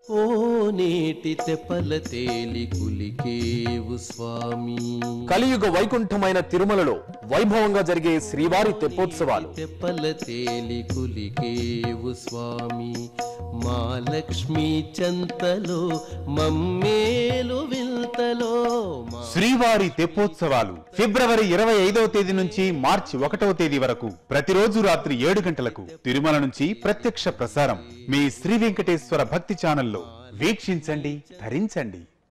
ఓ నేటి తెపల తేలి కులికేవు స్వామి కలియుగ వైకుంఠమైన తిరుమలలో వైభవంగా జరిగే శ్రీవారి తెప్పోత్సవాలు తెపల తేలి కులికేవు స్వామి మా లక్ష్మీ చంతలో మమ్మేలు వింతలో మా శ్రీవారి తెప్పోత్సవాలు ఫిబ్రవరి ఇరవై ఐదవ తేదీ నుంచి మార్చి ఒకటవ తేదీ వరకు ప్రతిరోజు రాత్రి ఏడు గంటలకు తిరుమల నుంచి ప్రత్యక్ష ప్రసారం మీ శ్రీ వెంకటేశ్వర భక్తి ఛానల్లో వీక్షించండి ధరించండి